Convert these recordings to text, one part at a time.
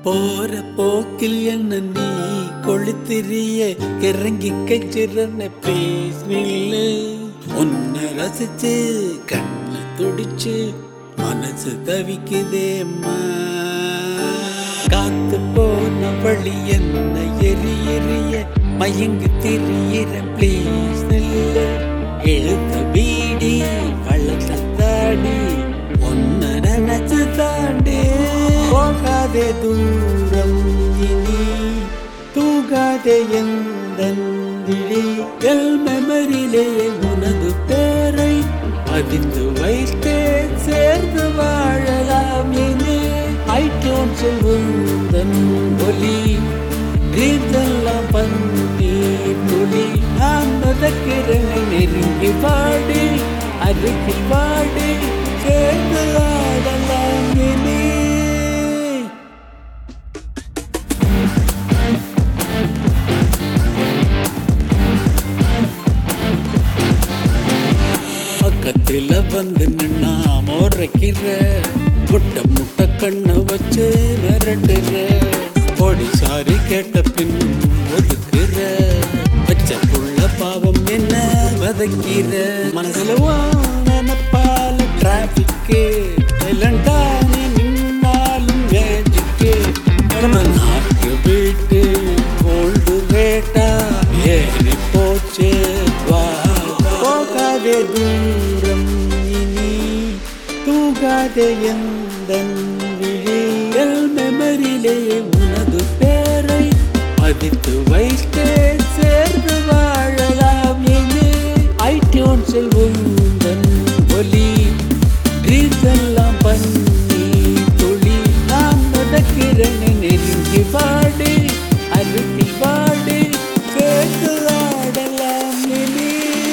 போற போக்கில் என்ன நீ கொளுத்திரிய கிறங்கி கச்சிறன ப்ளீஸ் நில்லு உன்னை ரசிச்சு கண்ணு துடிச்சு மனசு தவிக்குதேம்மா காத்து போன வழி என்ன எரி எரிய மயங்கி திரியிற ப்ளீஸ் நில்லு எழுத்த பீடி வளர்த்த தாடி ஒன்ன நினைச்சு தாண்டி போகாதே தூரம் இனி தூகாதே எந்த விழி எல் மெமரியிலே உனது பேரை பதித்து வைத்தே சேர்ந்து வாழலாம் இனி ஐட்டோன்ஸில் உந்தன் ஒலி ரீதெல்லாம் பன்னீர் மொழி நான் மதக்கிறனை நெருங்கி பாடி அருகில் பாடி சேர்ந்து ஆடலாம் இனி பக்கத்துல வந்து நின்னா முறைக்கிற முட்டை முட்டை கண்ணை வச்சு மிரட்டுற பொடி சாரி கேட்ட பின் ஒதுக்குற பச்ச புள்ள பாவம் என்ன வதக்கிற மனசுல நினப்பால டிராபிக்கு சைலண்டா நீ நின்னாலும் மேஜிக்கு நாட்டு வீட்டு கோல்டு ரேட்டா ஏறி போச்சு வா போகாதே தூரம் இனி தூகாதே எந்த விழிகள் மெமரியிலே உனது பேரை பதித்து வைத்தே சேர்ந்து வாழலாம் இனி ஐடியூன்ஸில் உந்தன் ஒலி ரீசெல்லாம் பண்ணி துளி நான் நடக்கிறேன் நெருங்கி பாடி அருகி பாடி சேர்த்து ஆடலாம் இனி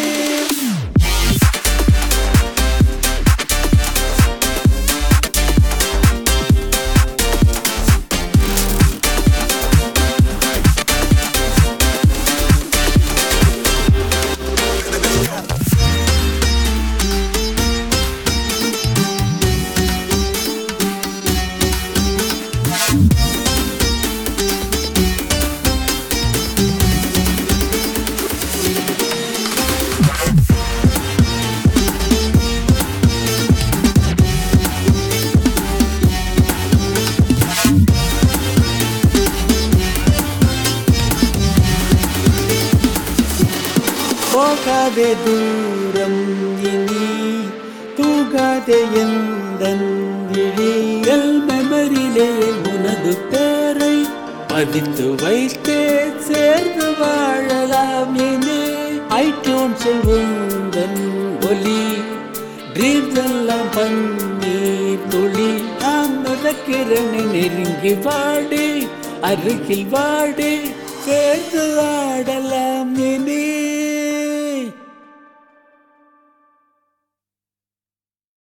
போகாதே தூரம் இனி தூகாதே எந்த விழிகள் மெமரியிலே உனது பேரை பதித்து வைத்தே சேர்ந்து வாழலாம் இனி ஐட்டோன்ஸில் உந்தன் ஒலி ட்ரீம்ஸ் எல்லாம் பன்னீர் துளி நான் நடக்கிறேன் நெருங்கி வாடி அருகில் வாடி சேர்ந்து ஆடலாம் இனி